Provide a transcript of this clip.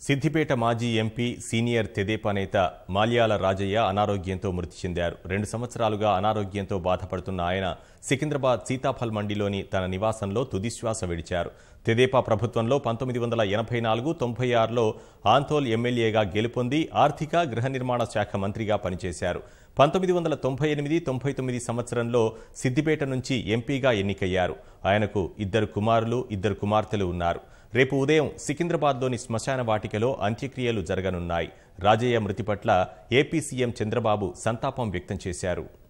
సిద్దిపేట మాజీ MP senior తెదేపా నేత మాల్యాల రాజయ్య అనారోగ్యంతో మృతి చెందారు రెండు సంవత్సరాలుగా అనారోగ్యంతో బాధపడుతున్న ఆయన సికింద్రాబాద్ సీతాఫల్ మండిలోని తన నివాసంలో తుదిశ్వాస విడిచారు తెదేపా ప్రభుత్వంలో పంతొమ్మిది వందల ఎనభై నాలుగు తొంభై ఆరులో ఆంతోల్ ఎమ్మెల్యేగా గెలుపొంది ఆర్థిక గృహ నిర్మాణ శాఖ మంత్రిగా పనిచేశారు పంతొమ్మిది వందల తొంభై ఎనిమిది తొంభై తొమ్మిది సంవత్సరంలో సిద్దిపేట నుంచి ఎంపీగా ఎన్నికయ్యారు ఆయనకు ఇద్దరు కుమారులు ఇద్దరు కుమార్తెలు ఉన్నారు రేపు ఉదయం సికింద్రాబాద్లోని శ్మశాన వాటికలో అంత్యక్రియలు జరగనున్నాయి రాజయ్య మృతి పట్ల ఏపీ సీఎం చంద్రబాబు సంతాపం వ్యక్తం చేశారు